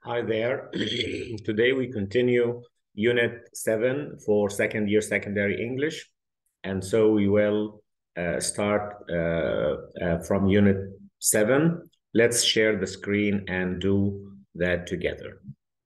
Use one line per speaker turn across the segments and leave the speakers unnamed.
Hi there. Today we continue Unit 7 for second year secondary English. And so we will uh, start uh, uh, from Unit 7. Let's share the screen and do that together.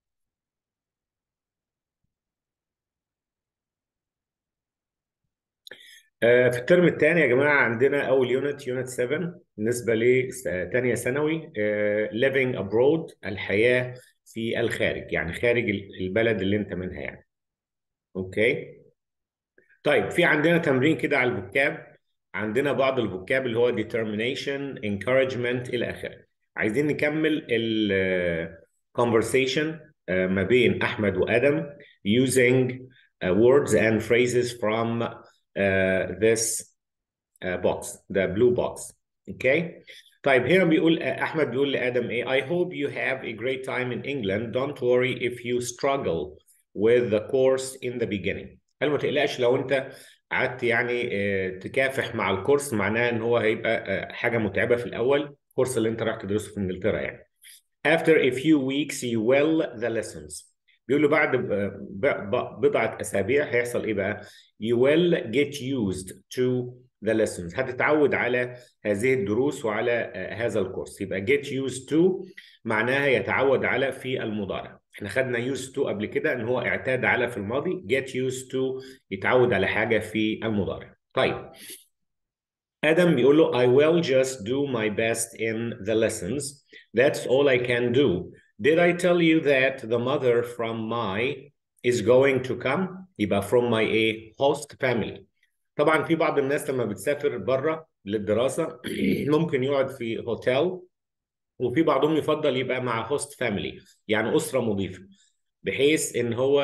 آه، في الترم الثاني يا جماعة عندنا أول يونت يونت 7 بالنسبة لثانية ثانوي آه، living abroad الحياة في الخارج يعني خارج البلد اللي أنت منها يعني أوكي طيب في عندنا تمرين كده على الفوكاب عندنا بعض الفوكاب اللي هو determination encouragement إلى آخره عايزين نكمل ال conversation آه، ما بين أحمد وآدم using uh, words and phrases from uh, this uh, box, the blue box. Okay. طيب هنا بيقول أحمد بيقول لآدم إيه I hope you have a great time in England. Don't worry if you struggle with the course in the beginning. قال ما تقلقش لو أنت قعدت يعني uh, تكافح مع الكورس معناه إن هو هيبقى uh, حاجة متعبة في الأول الكورس اللي أنت رايح تدرسه في إنجلترا يعني. After a few weeks you will the lessons. بيقول له بعد بضعة أسابيع هيحصل إيه بقى؟ You will get used to the lessons. هتتعود على هذه الدروس وعلى هذا الكورس. يبقى get used to معناها يتعود على في المضارع. احنا خدنا used to قبل كده ان هو اعتاد على في الماضي get used to يتعود على حاجة في المضارع. طيب آدم بيقول له I will just do my best in the lessons. That's all I can do. Did I tell you that the mother from my is going to come? يبقى from my a host family. طبعا في بعض الناس لما بتسافر بره للدراسة ممكن يقعد في هوتيل وفي بعضهم يفضل يبقى مع هوست فاميلي يعني أسرة مضيفة بحيث ان هو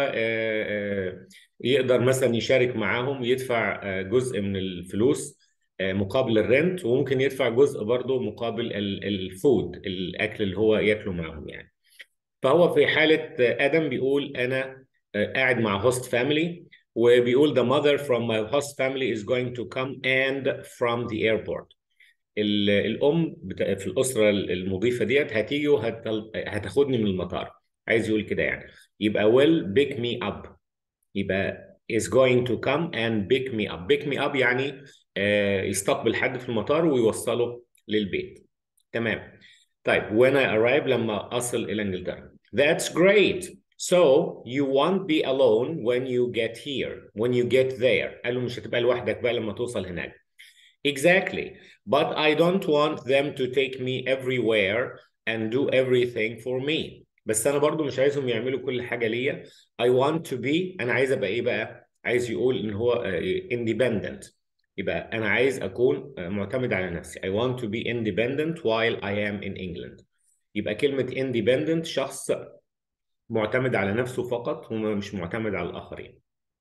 يقدر مثلا يشارك معاهم يدفع جزء من الفلوس مقابل الرنت وممكن يدفع جزء برضه مقابل الفود الاكل اللي هو ياكله معاهم يعني فهو في حالة آدم بيقول أنا قاعد مع host family وبيقول the mother from my host family is going to come and from the airport. الأم في الأسرة المضيفة ديت هتيجي وهتاخدني من المطار. عايز يقول كده يعني. يبقى will pick me up. يبقى is going to come and pick me up. pick me up يعني يستقبل حد في المطار ويوصله للبيت. تمام. طيب when I arrive لما أصل إلى إنجلترا. That's great. So you won't be alone when you get here, when you get there. قالوا مش هتبقى لوحدك بقى لما توصل هناك. Exactly. But I don't want them to take me everywhere and do everything for me. بس أنا برضو مش عايزهم يعملوا كل حاجة ليا. I want to be أنا عايز أبقى إيه بقى؟ عايز يقول إن هو independent. يبقى أنا عايز أكون معتمد على نفسي. I want to be independent while I am in England. يبقى كلمة independent شخص معتمد على نفسه فقط ومش معتمد على الآخرين.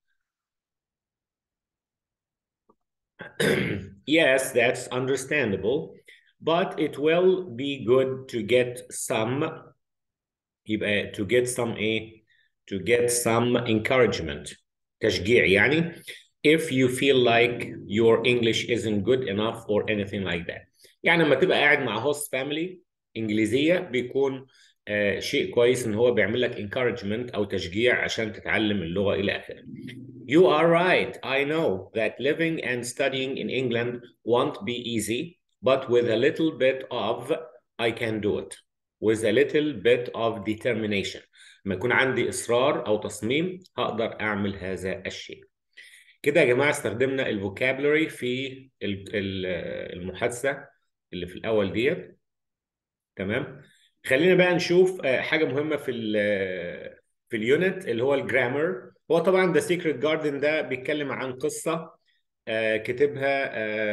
yes, that's understandable, but it will be good to get some يبقى to get some ايه؟ to get some encouragement تشجيع يعني if you feel like your English isn't good enough or anything like that. يعني لما تبقى قاعد مع host family إنجليزية بيكون آه شيء كويس إن هو بيعمل لك encouragement أو تشجيع عشان تتعلم اللغة إلى آخره. You are right. I know that living and studying in England won't be easy, but with a little bit of I can do it. With a little bit of determination. لما يكون عندي إصرار أو تصميم هقدر أعمل هذا الشيء. كده يا جماعه استخدمنا الفوكابولري في المحادثه اللي في الاول ديت تمام خلينا بقى نشوف حاجه مهمه في ال في اليونت اللي هو الجرامر هو طبعا ذا سيكريت جاردن ده بيتكلم عن قصه كتبها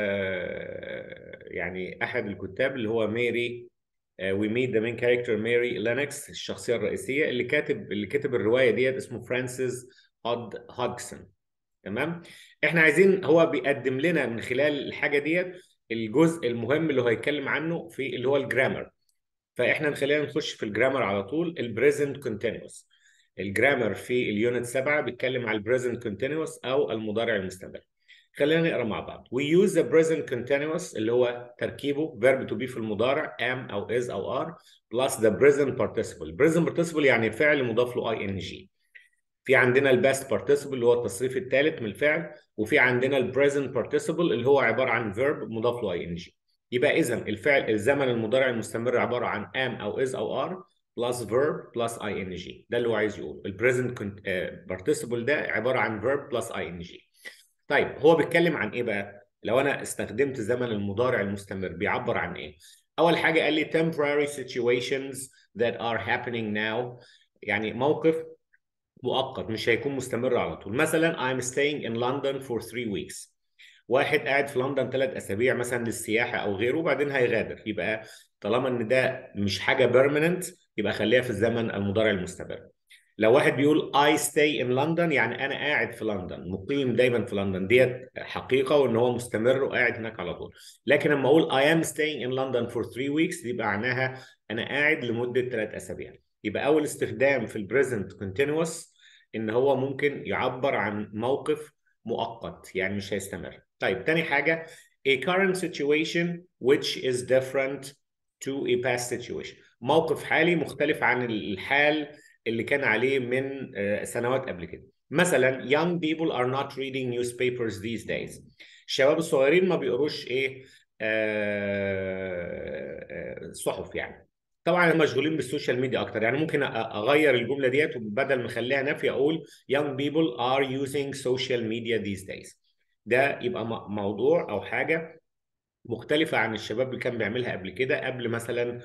يعني احد الكتاب اللي هو ميري وي ميت ذا مين كاركتر ميري لينكس الشخصيه الرئيسيه اللي كاتب اللي كتب الروايه ديت اسمه فرانسيس هود هودسون تمام احنا عايزين هو بيقدم لنا من خلال الحاجه ديت الجزء المهم اللي هو هيتكلم عنه في اللي هو الجرامر فاحنا خلينا نخش في الجرامر على طول البريزنت كونتينوس الجرامر في اليونت 7 بيتكلم على البريزنت كونتينوس او المضارع المستمر خلينا نقرا مع بعض we use the present continuous اللي هو تركيبه verb to be في المضارع am او is او are plus the present participle present participle يعني فعل مضاف له ing في عندنا الباست participle اللي هو التصريف الثالث من الفعل وفي عندنا البريزنت participle اللي هو عباره عن verb مضاف له ing يبقى اذا الفعل الزمن المضارع المستمر عباره عن am او is او are plus verb plus ing ده اللي هو عايز يقوله البريزنت participle ده عباره عن verb plus ing طيب هو بيتكلم عن ايه بقى لو انا استخدمت زمن المضارع المستمر بيعبر عن ايه اول حاجه قال لي temporary situations that are happening now يعني موقف مؤقت مش هيكون مستمر على طول مثلا I'm staying in London for three weeks واحد قاعد في لندن ثلاث اسابيع مثلا للسياحه او غيره وبعدين هيغادر يبقى طالما ان ده مش حاجه بيرمننت يبقى خليها في الزمن المضارع المستمر لو واحد بيقول I stay in London يعني أنا قاعد في لندن مقيم دايما في لندن ديت حقيقة وإن هو مستمر وقاعد هناك على طول لكن لما أقول I am staying in London for three weeks يبقى معناها أنا قاعد لمدة ثلاث أسابيع يبقى أول استخدام في البريزنت continuous إن هو ممكن يعبر عن موقف مؤقت يعني مش هيستمر طيب تاني حاجة a current situation which is different to a past situation موقف حالي مختلف عن الحال اللي كان عليه من سنوات قبل كده مثلا young people are not reading newspapers these days الشباب الصغيرين ما بيقروش ايه صحف يعني طبعا مشغولين بالسوشيال ميديا اكتر يعني ممكن اغير الجمله ديت وبدل ما اخليها نافيه اقول young people are using social media these days ده يبقى موضوع او حاجه مختلفه عن الشباب اللي كان بيعملها قبل كده قبل مثلا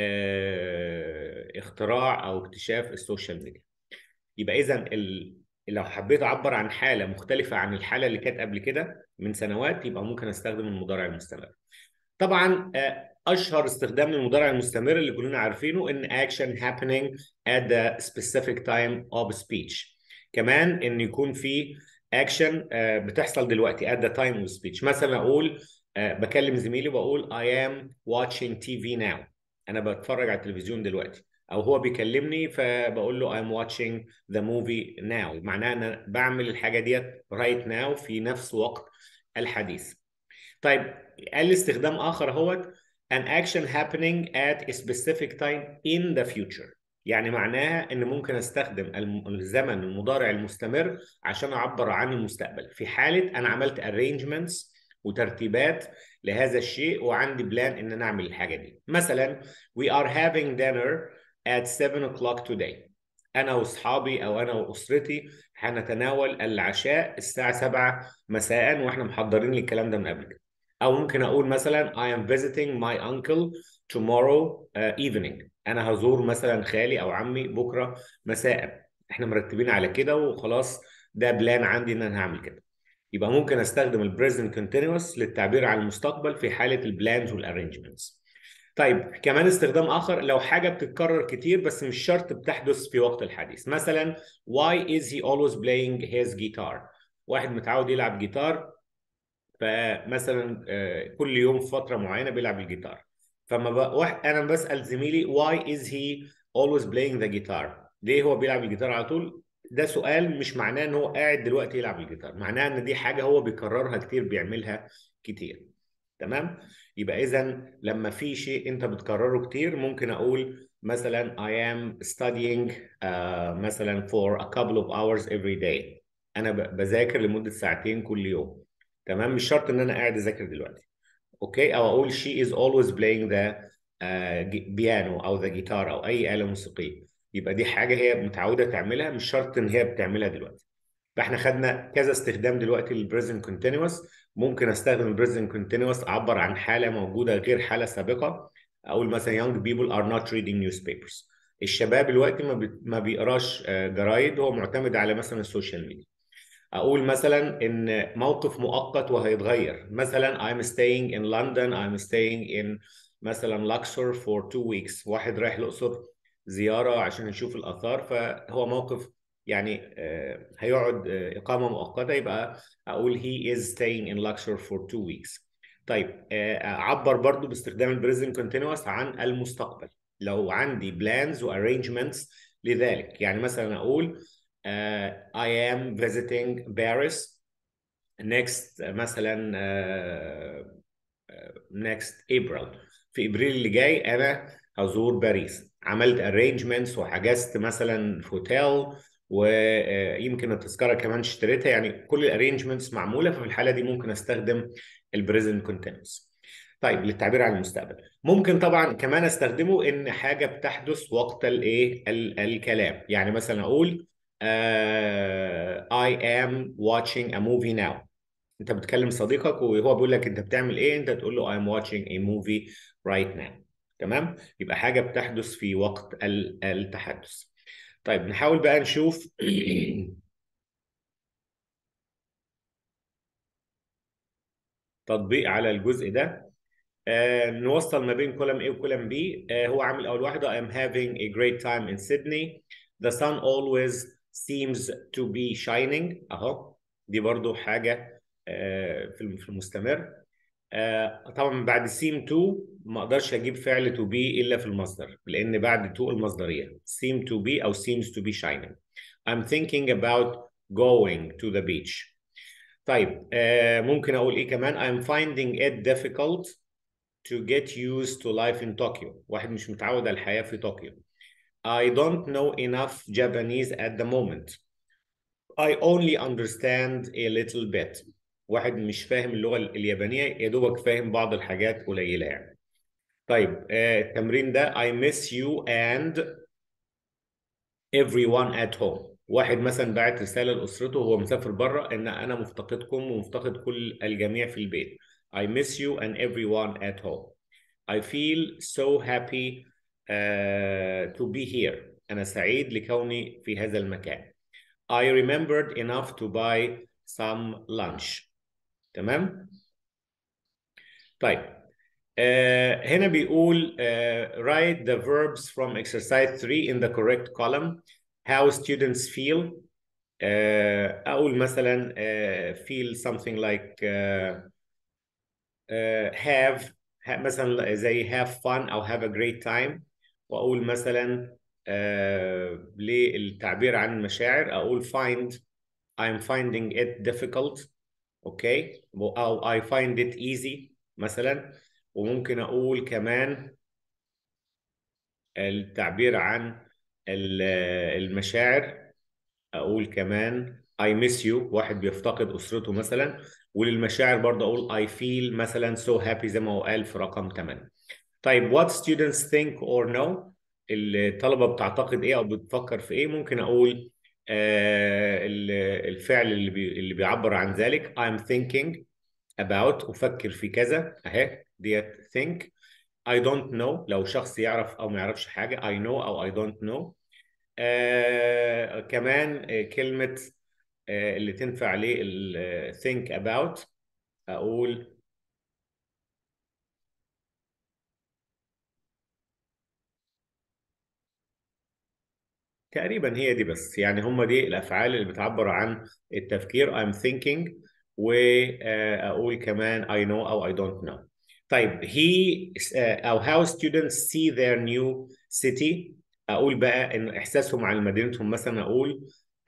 اختراع او اكتشاف السوشيال ميديا يبقى اذا ال... لو حبيت اعبر عن حاله مختلفه عن الحاله اللي كانت قبل كده من سنوات يبقى ممكن استخدم المضارع المستمر طبعا اشهر استخدام للمضارع المستمر اللي كلنا عارفينه ان action happening at the specific time of speech كمان ان يكون في action بتحصل دلوقتي at the time of speech مثلا اقول بكلم زميلي وبقول I am watching TV now انا بتفرج على التلفزيون دلوقتي او هو بيكلمني فبقول له I'm watching the movie now معناها انا بعمل الحاجه ديت right now في نفس وقت الحديث طيب قال لي استخدام اخر اهوت an action happening at a specific time in the future يعني معناها ان ممكن استخدم الزمن المضارع المستمر عشان اعبر عن المستقبل في حاله انا عملت arrangements وترتيبات لهذا الشيء وعندي بلان ان انا اعمل الحاجه دي مثلا we are having dinner at 7 o'clock today انا واصحابي او انا واسرتي هنتناول العشاء الساعه 7 مساء واحنا محضرين الكلام ده من قبل كده او ممكن اقول مثلا I am visiting my uncle tomorrow uh, evening انا هزور مثلا خالي او عمي بكره مساء احنا مرتبين على كده وخلاص ده بلان عندي ان انا هعمل كده يبقى ممكن استخدم البريزنت كونتينوس للتعبير عن المستقبل في حاله البلانز والارينجمنتس طيب كمان استخدام اخر لو حاجه بتتكرر كتير بس مش شرط بتحدث في وقت الحديث مثلا why is he always playing his guitar واحد متعود يلعب جيتار فمثلا كل يوم في فتره معينه بيلعب الجيتار فما ب... واحد انا بسال زميلي why is he always playing the guitar ليه هو بيلعب الجيتار على طول ده سؤال مش معناه ان هو قاعد دلوقتي يلعب الجيتار معناه ان دي حاجه هو بيكررها كتير بيعملها كتير تمام يبقى اذا لما في شيء انت بتكرره كتير ممكن اقول مثلا I am studying uh, مثلا for a couple of hours every day انا بذاكر لمده ساعتين كل يوم تمام مش شرط ان انا قاعد اذاكر دلوقتي اوكي او اقول she is always playing the uh, piano او the guitar او اي آلة موسيقية يبقى دي حاجة هي متعودة تعملها مش شرط ان هي بتعملها دلوقتي فاحنا خدنا كذا استخدام دلوقتي للبريزنت كونتينوس ممكن استخدم البريزنت كونتينوس اعبر عن حالة موجودة غير حالة سابقة اقول مثلا young people are not reading newspapers الشباب دلوقتي ما, بي... ما بيقراش جرايد هو معتمد على مثلا السوشيال ميديا اقول مثلا ان موقف مؤقت وهيتغير مثلا I'm staying in London I'm staying in مثلا Luxor for two weeks واحد رايح الاقصر زياره عشان يشوف الاثار فهو موقف يعني هيقعد اقامه مؤقته يبقى اقول he is staying in Luxor for two weeks طيب اعبر برضو باستخدام البريزنت كونتينوس عن المستقبل لو عندي plans وarrangements لذلك يعني مثلا اقول Uh, I am visiting Paris next مثلا uh, next April في ابريل اللي جاي انا هزور باريس عملت arrangements وحجزت مثلا في هوتيل ويمكن التذكره كمان اشتريتها يعني كل الارينجمنتس معموله ففي الحاله دي ممكن استخدم البريزنت كونتينوس طيب للتعبير عن المستقبل ممكن طبعا كمان استخدمه ان حاجه بتحدث وقت الايه الكلام يعني مثلا اقول uh, I am watching a movie now انت بتكلم صديقك وهو بيقول لك انت بتعمل ايه انت تقول له I'm watching a movie right now تمام يبقى حاجه بتحدث في وقت التحدث طيب نحاول بقى نشوف تطبيق على الجزء ده آه نوصل ما بين كولم A وكولم B آه هو عامل أول واحدة I'm having a great time in Sydney the sun always seems to be shining أهو دي برضو حاجة آه في المستمر آه طبعا بعد seem to ما اقدرش اجيب فعل to be الا في المصدر لان بعد to المصدريه seem to be او seems to be shining I'm thinking about going to the beach طيب آه ممكن اقول ايه كمان I'm finding it difficult to get used to life in Tokyo واحد مش متعود على الحياه في طوكيو I don't know enough Japanese at the moment I only understand a little bit واحد مش فاهم اللغه اليابانيه يا دوبك فاهم بعض الحاجات قليله يعني طيب آه التمرين ده I miss you and everyone at home واحد مثلا بعت رساله لاسرته وهو مسافر بره ان انا مفتقدكم ومفتقد كل الجميع في البيت I miss you and everyone at home I feel so happy uh, to be here انا سعيد لكوني في هذا المكان I remembered enough to buy some lunch تمام طيب Uh, هنا بيقول uh, write the verbs from exercise 3 in the correct column how students feel uh, أقول مثلا feel something like have مثلا زي have fun أو have a great time وأقول مثلا للتعبير عن المشاعر أقول find I'm finding it difficult okay أو I find it easy مثلا وممكن اقول كمان التعبير عن المشاعر اقول كمان I miss you واحد بيفتقد اسرته مثلا وللمشاعر برضه اقول I feel مثلا so happy زي ما هو قال في رقم 8 طيب what students think or know الطلبه بتعتقد ايه او بتفكر في ايه ممكن اقول آه الفعل اللي بي اللي بيعبر عن ذلك I'm thinking about افكر في كذا اهي ديت think I don't know لو شخص يعرف او ما يعرفش حاجه I know او I don't know آه كمان آه كلمه آه اللي تنفع ليه think about اقول تقريبا هي دي بس يعني هم دي الافعال اللي بتعبر عن التفكير I'm thinking واقول كمان I know او I don't know طيب he او how students see their new city اقول بقى ان احساسهم عن مدينتهم مثلا اقول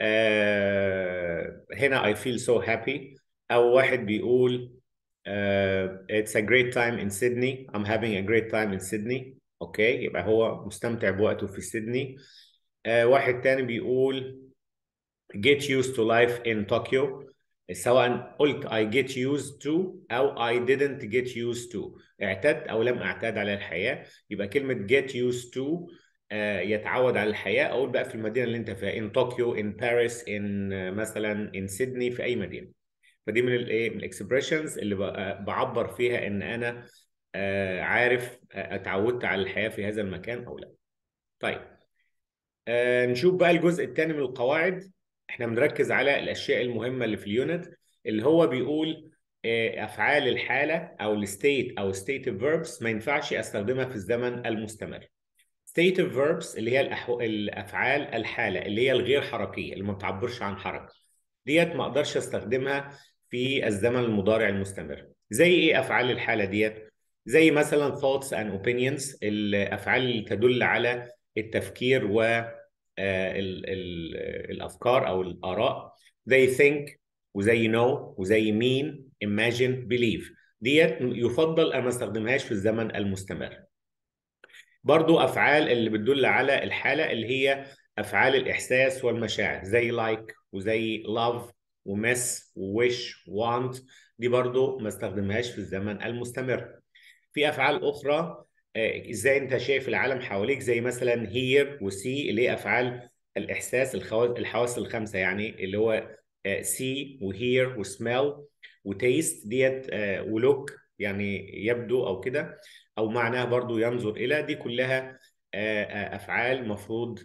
uh, هنا I feel so happy او واحد بيقول uh, it's a great time in Sydney I'm having a great time in Sydney اوكي يبقى هو مستمتع بوقته في سيدني uh, واحد تاني بيقول get used to life in Tokyo سواء قلت I get used to أو I didn't get used to اعتدت أو لم أعتاد على الحياة يبقى كلمة get used to آه يتعود على الحياة أقول بقى في المدينة اللي أنت فيها in طوكيو in Paris in آه مثلا in سيدني في أي مدينة فدي من الايه من الاكسبريشنز اللي بعبر فيها ان انا آه عارف اتعودت على الحياه في هذا المكان او لا. طيب آه نشوف بقى الجزء الثاني من القواعد احنا بنركز على الاشياء المهمه اللي في اليونت اللي هو بيقول افعال الحاله او الستيت او ستيتيف فيربس ما ينفعش استخدمها في الزمن المستمر. ستيتيف فيربس اللي هي الأحو... الافعال الحاله اللي هي الغير حركيه اللي ما بتعبرش عن حركه. ديت ما اقدرش استخدمها في الزمن المضارع المستمر. زي ايه افعال الحاله ديت؟ زي مثلا thoughts and opinions الافعال اللي تدل على التفكير و ال ال الافكار او الاراء they think وزي know وزي mean imagine believe ديت يفضل أن ما استخدمهاش في الزمن المستمر برضو أفعال اللي بتدل على الحالة اللي هي أفعال الإحساس والمشاعر زي like وزي love ومس وwish want دي برضو ما استخدمهاش في الزمن المستمر في أفعال أخرى ازاي انت شايف العالم حواليك زي مثلا hear وسي اللي هي افعال الاحساس الحواس الخمسه يعني اللي هو سي وهير وسمell وتيست ديت ولوك يعني يبدو او كده او معناها برضو ينظر الى دي كلها افعال مفروض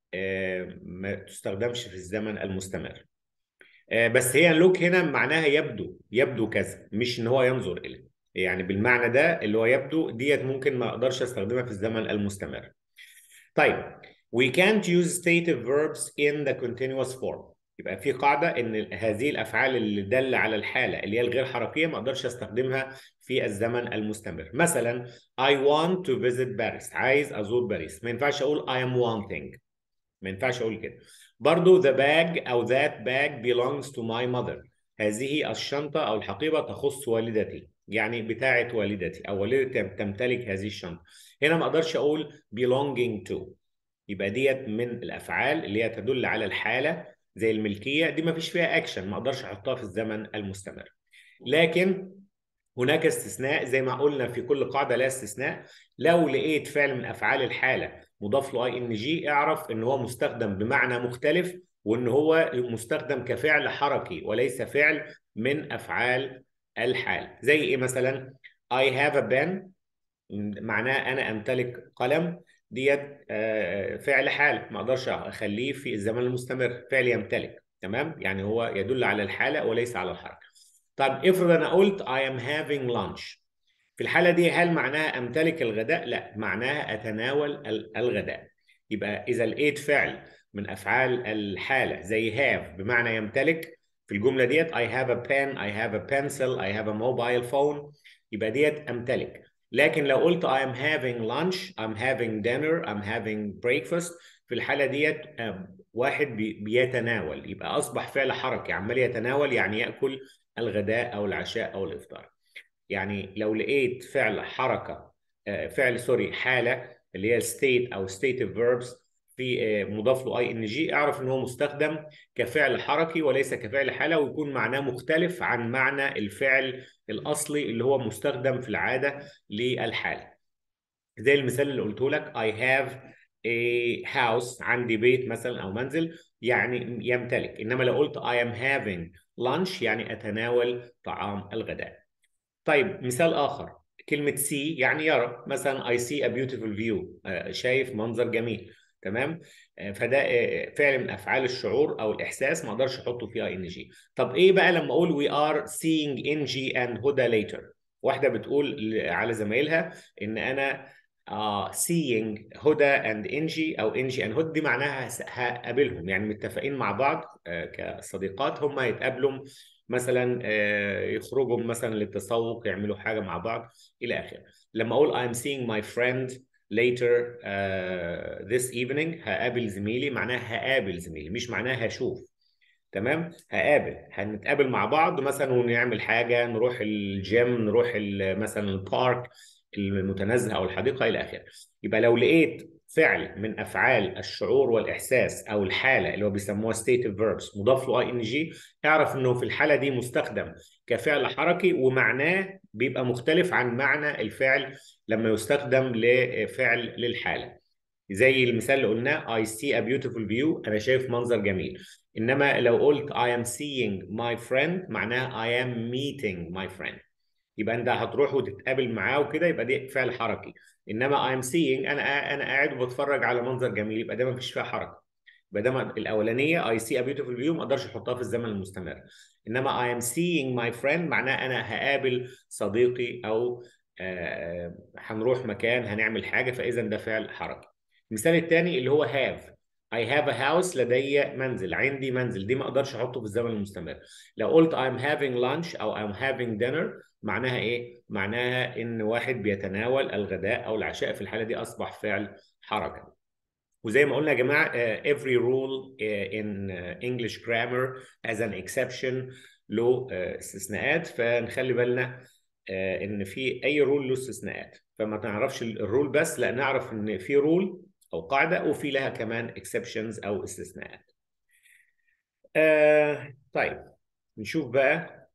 ما تستخدمش في الزمن المستمر بس هي لوك هنا معناها يبدو يبدو كذا مش ان هو ينظر اليه يعني بالمعنى ده اللي هو يبدو ديت ممكن ما اقدرش استخدمها في الزمن المستمر. طيب we can't use stative verbs in the continuous form يبقى في قاعده ان هذه الافعال اللي دل على الحاله اللي هي الغير حركيه ما اقدرش استخدمها في الزمن المستمر. مثلا I want to visit Paris عايز ازور باريس ما ينفعش اقول I am wanting ما ينفعش اقول كده. برضو the bag او that bag belongs to my mother هذه الشنطه او الحقيبه تخص والدتي. يعني بتاعة والدتي أو والدتي تمتلك هذه الشنطة هنا ما أقدرش أقول belonging to يبقى ديت من الأفعال اللي هي تدل على الحالة زي الملكية دي ما فيش فيها أكشن ما أقدرش أحطها في الزمن المستمر لكن هناك استثناء زي ما قلنا في كل قاعدة لا استثناء لو لقيت فعل من أفعال الحالة مضاف له اي ان جي اعرف ان هو مستخدم بمعنى مختلف وان هو مستخدم كفعل حركي وليس فعل من افعال الحال زي ايه مثلا I have a pen معناه انا امتلك قلم ديت فعل حال ما اقدرش اخليه في الزمن المستمر فعل يمتلك تمام يعني هو يدل على الحاله وليس على الحركه طب افرض انا قلت I am having lunch في الحاله دي هل معناها امتلك الغداء لا معناها اتناول الغداء يبقى اذا لقيت فعل من افعال الحاله زي have بمعنى يمتلك في الجملة ديت I have a pen, I have a pencil, I have a mobile phone يبقى ديت أمتلك لكن لو قلت I am having lunch, I'm having dinner, I'm having breakfast في الحالة ديت واحد بيتناول يبقى أصبح فعل حركي عمال يتناول يعني يأكل الغداء أو العشاء أو الإفطار يعني لو لقيت فعل حركة فعل سوري حالة اللي هي state أو stative verbs في مضاف له اي ان جي اعرف ان هو مستخدم كفعل حركي وليس كفعل حاله ويكون معناه مختلف عن معنى الفعل الاصلي اللي هو مستخدم في العاده للحاله. زي المثال اللي قلته لك I have a house عندي بيت مثلا او منزل يعني يمتلك انما لو قلت I am having lunch يعني اتناول طعام الغداء. طيب مثال اخر كلمه see يعني يرى مثلا I see a beautiful view شايف منظر جميل. تمام فده فعل من افعال الشعور او الاحساس ما اقدرش احطه فيه اي ان جي طب ايه بقى لما اقول we are seeing انجي and هدى later واحده بتقول على زمايلها ان انا uh, seeing هدى and انجي او انجي and هدى دي معناها هقابلهم يعني متفقين مع بعض uh, كصديقات هم يتقابلوا مثلا uh, يخرجوا مثلا للتسوق يعملوا حاجه مع بعض الى اخره لما اقول I'm seeing my friend later uh, this evening هقابل زميلي معناها هقابل زميلي مش معناها هشوف تمام هقابل هنتقابل مع بعض مثلا ونعمل حاجه نروح الجيم نروح مثلا البارك المتنزه او الحديقه الى اخره يبقى لو لقيت فعل من افعال الشعور والاحساس او الحاله اللي هو بيسموها stative verbs مضاف له اي ان جي اعرف انه في الحاله دي مستخدم كفعل حركي ومعناه بيبقى مختلف عن معنى الفعل لما يستخدم لفعل للحاله زي المثال اللي قلناه I see a beautiful view أنا شايف منظر جميل إنما لو قلت I am seeing my friend معناها I am meeting my friend يبقى أنت هتروح وتتقابل معاه وكده يبقى دي فعل حركي إنما I am seeing أنا أنا قاعد وبتفرج على منظر جميل يبقى ده ما فيش فيها حركة يبقى ده الأولانية I see a beautiful view ما أقدرش أحطها في الزمن المستمر إنما I am seeing my friend معناه أنا هقابل صديقي أو آه هنروح مكان هنعمل حاجة فإذا ده فعل حركي المثال الثاني اللي هو have I have a house لدي منزل عندي منزل دي ما اقدرش احطه في الزمن المستمر لو قلت I'm having lunch او I'm having dinner معناها ايه معناها ان واحد بيتناول الغداء او العشاء في الحالة دي اصبح فعل حركة وزي ما قلنا يا جماعة uh, every rule uh, in uh, English grammar has an exception له استثناءات فنخلي بالنا ان في اي رول له استثناءات فما نعرفش الرول بس لا نعرف ان في رول او قاعده وفي لها كمان اكسبشنز او استثناءات آه طيب نشوف بقى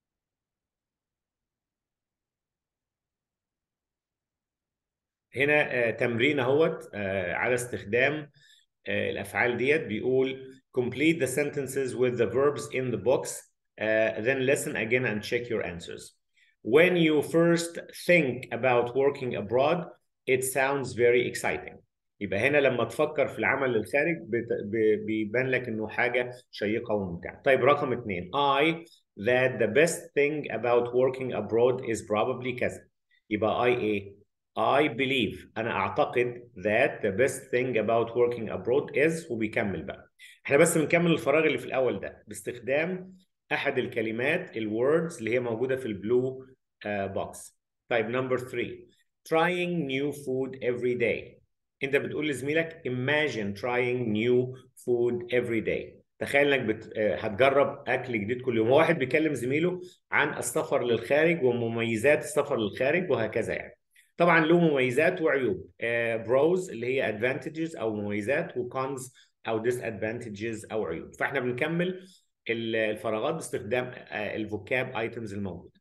هنا آه تمرين اهوت آه على استخدام آه الافعال ديت بيقول complete the sentences with the verbs in the box uh, then listen again and check your answers when you first think about working abroad it sounds very exciting يبقى هنا لما تفكر في العمل للخارج بيبان لك انه حاجه شيقه وممتعه. طيب رقم اثنين I that the best thing about working abroad is probably كذا. يبقى I ايه؟ I believe انا اعتقد that the best thing about working abroad is وبيكمل بقى. احنا بس بنكمل الفراغ اللي في الاول ده باستخدام احد الكلمات الوردز اللي هي موجوده في البلو بوكس. طيب نمبر 3 trying new food every day. انت بتقول لزميلك imagine trying new food every day تخيل انك بت... هتجرب اكل جديد كل يوم هو واحد بيكلم زميله عن السفر للخارج ومميزات السفر للخارج وهكذا يعني طبعا له مميزات وعيوب بروز اللي هي advantages او مميزات وكونز او disadvantages او عيوب فاحنا بنكمل الفراغات باستخدام الفوكاب ايتمز الموجوده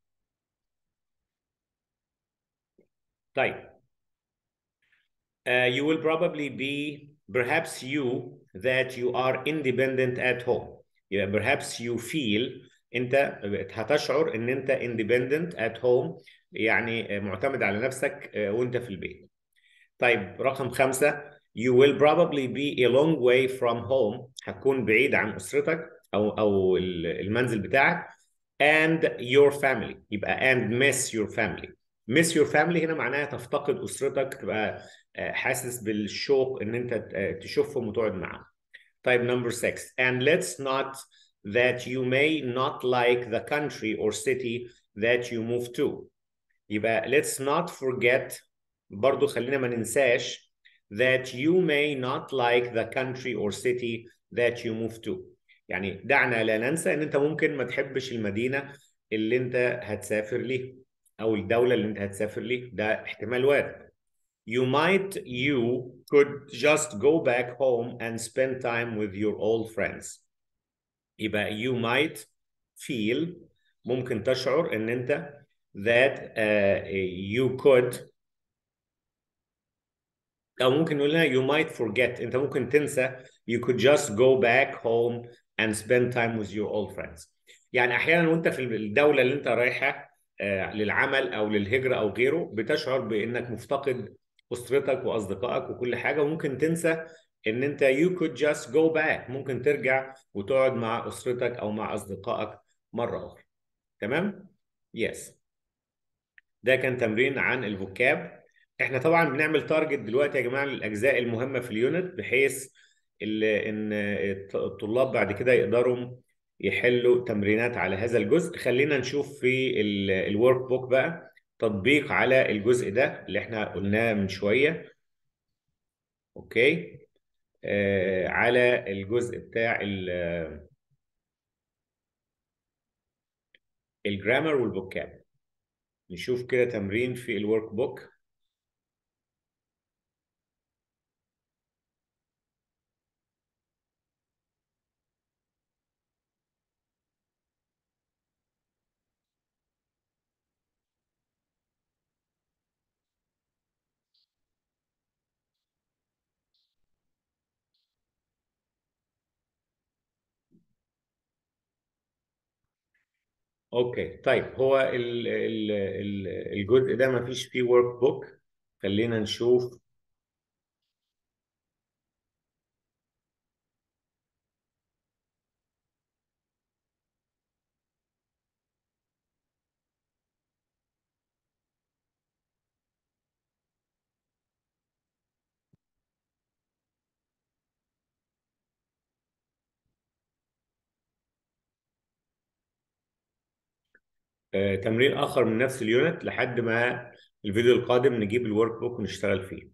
طيب Uh, you will probably be perhaps you that you are independent at home yeah, perhaps you feel انت هتشعر ان انت independent at home يعني معتمد على نفسك وانت في البيت طيب رقم خمسة you will probably be a long way from home هتكون بعيد عن اسرتك او او المنزل بتاعك and your family يبقى and miss your family miss your family هنا معناها تفتقد اسرتك تبقى حاسس بالشوق ان انت تشوفهم وتقعد معاهم. طيب number six and let's not that you may not like the country or city that you move to. يبقى let's not forget برضو خلينا ما ننساش that you may not like the country or city that you move to. يعني دعنا لا ننسى ان انت ممكن ما تحبش المدينة اللي انت هتسافر ليها او الدولة اللي انت هتسافر ليها ده احتمال وارد. you might you could just go back home and spend time with your old friends يبقى you might feel ممكن تشعر ان انت that uh, you could او ممكن نقول لها you might forget انت ممكن تنسى you could just go back home and spend time with your old friends يعني احيانا وانت في الدوله اللي انت رايحه uh, للعمل او للهجره او غيره بتشعر بانك مفتقد اسرتك واصدقائك وكل حاجه وممكن تنسى ان انت you could just go back ممكن ترجع وتقعد مع اسرتك او مع اصدقائك مره اخرى تمام يس yes. ده كان تمرين عن الفوكاب احنا طبعا بنعمل تارجت دلوقتي يا جماعه للاجزاء المهمه في اليونت بحيث ان الطلاب بعد كده يقدروا يحلوا تمرينات على هذا الجزء خلينا نشوف في الورك بوك بقى تطبيق على الجزء ده اللي احنا قلناه من شويه اوكي آه على الجزء بتاع الجرامر والفوكاب نشوف كده تمرين في الورك بوك اوكي طيب هو ال ال ال الجزء ده ما فيش فيه ورك بوك خلينا نشوف آه، تمرين اخر من نفس اليونت لحد ما الفيديو القادم نجيب الورك بوك ونشتغل فيه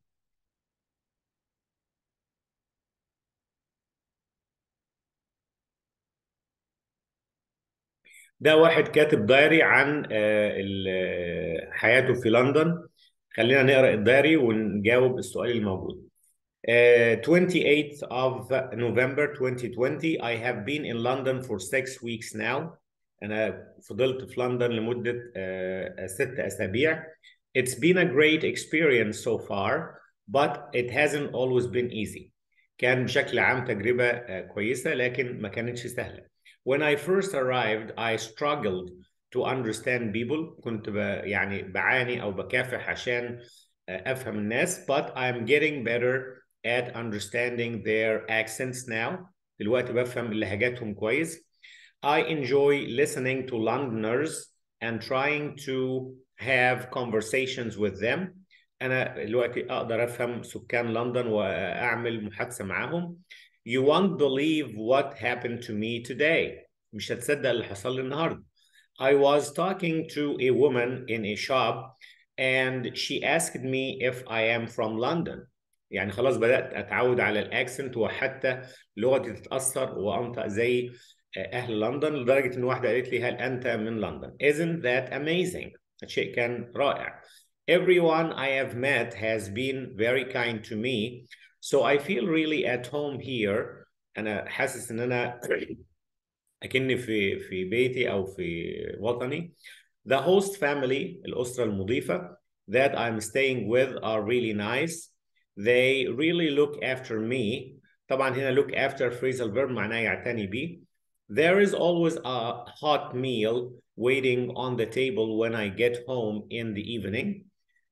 ده واحد كاتب دايري عن آه، ال- آه، حياته في لندن خلينا نقرا الدايري ونجاوب السؤال الموجود Uh, 28th of November 2020 I have been in London for six weeks now أنا فضلت في لندن لمدة uh, ست أسابيع It's been a great experience so far but it hasn't always been easy كان بشكل عام تجربة uh, كويسة لكن ما كانتش سهلة When I first arrived I struggled to understand people كنت ب, يعني بعاني أو بكافح عشان uh, أفهم الناس but I'm getting better at understanding their accents now دلوقتي بفهم لهجاتهم كويس I enjoy listening to Londoners and trying to have conversations with them أنا دلوقتي أقدر أفهم سكان لندن وأعمل محادثة معاهم You won't believe what happened to me today مش هتصدق اللي حصل لي النهاردة I was talking to a woman in a shop and she asked me if I am from London يعني خلاص بدأت أتعود على الأكسنت وحتى لغتي تتأثر وأنطق زي أهل لندن لدرجة إن واحدة قالت لي هل أنت من لندن؟ Isn't that amazing؟ شيء كان رائع. Everyone I have met has been very kind to me so I feel really at home here. أنا حاسس إن أنا أكني في في بيتي أو في وطني. The host family الأسرة المضيفة that I'm staying with are really nice. They really look after me. طبعا هنا look after phrasal verb معناه يعتني بي. There is always a hot meal waiting on the table when I get home in the evening.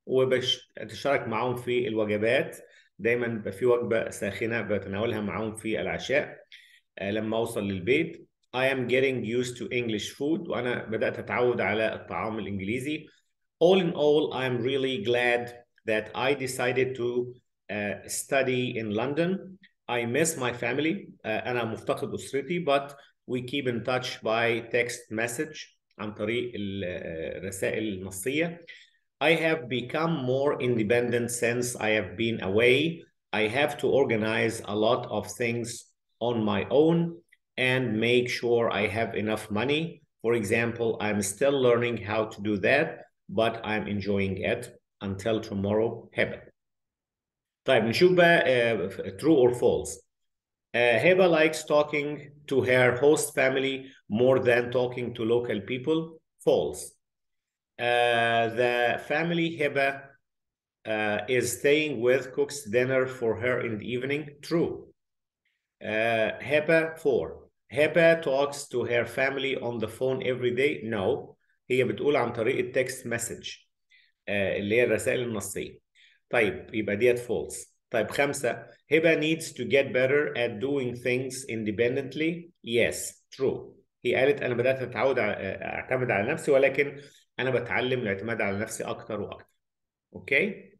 وبتشارك معاهم في الوجبات دايما بيبقى في وجبة ساخنة بتناولها معاهم في العشاء لما أوصل للبيت. I am getting used to English food وأنا بدأت أتعود على الطعام الإنجليزي. All in all, I'm really glad that I decided to uh, study in London. I miss my family. Uh, أنا مفتقد أسرتي but we keep in touch by text message عن طريق الرسائل النصية. I have become more independent since I have been away. I have to organize a lot of things on my own and make sure I have enough money. For example, I'm still learning how to do that, but I'm enjoying it until tomorrow هبة. طيب نشوف بقى uh, true or false. Uh, Heba likes talking to her host family more than talking to local people. False. Uh, the family Heba uh, is staying with cooks dinner for her in the evening. True. Uh, Heba four. Heba talks to her family on the phone every day. No. هي بتقول عن طريق التكست مسج اللي هي الرسائل النصية. طيب يبقى ديت false. طيب خمسة هبة needs to get better at doing things independently. Yes, true. هي قالت أنا بدأت أتعود أعتمد على نفسي ولكن أنا بتعلم الاعتماد على نفسي أكتر وأكتر. أوكي؟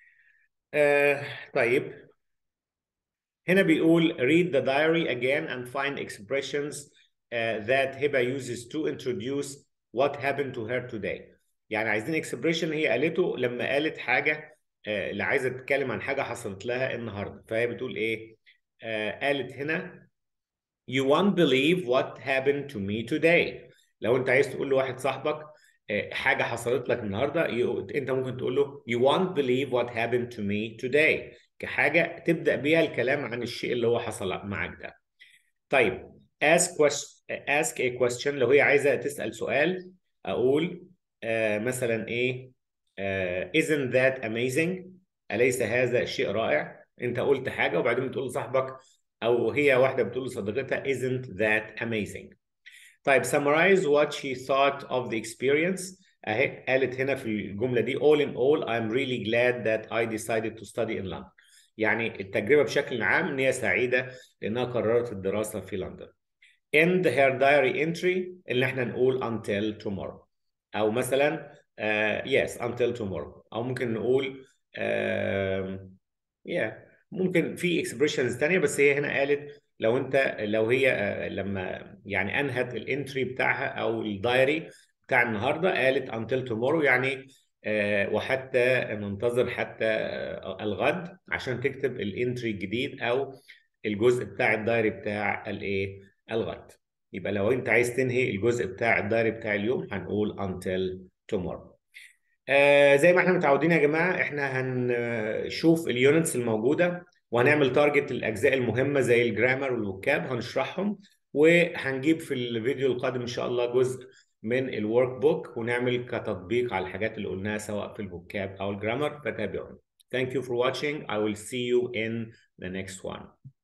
آه طيب هنا بيقول read the diary again and find expressions uh, that هبة uses to introduce what happened to her today. يعني عايزين expression هي قالته لما قالت حاجة اللي عايزه تتكلم عن حاجه حصلت لها النهارده فهي بتقول ايه آه قالت هنا you won't believe what happened to me today لو انت عايز تقول لواحد صاحبك آه حاجه حصلت لك النهارده انت ممكن تقول له you won't believe what happened to me today كحاجه تبدا بيها الكلام عن الشيء اللي هو حصل معاك ده طيب ask question ask a question لو هي عايزه تسال سؤال اقول آه مثلا ايه Uh, isn't that amazing؟ أليس هذا شيء رائع؟ أنت قلت حاجة وبعدين بتقول لصاحبك أو هي واحدة بتقول لصديقتها isn't that amazing؟ طيب summarize what she thought of the experience أهي قالت هنا في الجملة دي all in all I'm really glad that I decided to study in London. يعني التجربة بشكل عام إن هي سعيدة لأنها قررت الدراسة في لندن. End her diary entry اللي احنا نقول until tomorrow. أو مثلا Uh, yes until tomorrow او ممكن نقول uh, yeah ممكن في expressions تانية بس هي هنا قالت لو انت لو هي uh, لما يعني انهت الانتري بتاعها او الدايري بتاع النهارده قالت until tomorrow يعني وحتى ننتظر حتى الغد عشان تكتب الانتري الجديد او الجزء بتاع الدايري بتاع الايه الغد يبقى لو انت عايز تنهي الجزء بتاع الدايري بتاع اليوم هنقول until tomorrow آه زي ما احنا متعودين يا جماعه احنا هنشوف اليونتس الموجوده وهنعمل تارجت الاجزاء المهمه زي الجرامر والوكاب هنشرحهم وهنجيب في الفيديو القادم ان شاء الله جزء من الورك بوك ونعمل كتطبيق على الحاجات اللي قلناها سواء في الفوكاب او الجرامر فتابعونا Thank you for watching. I will see you in the next one.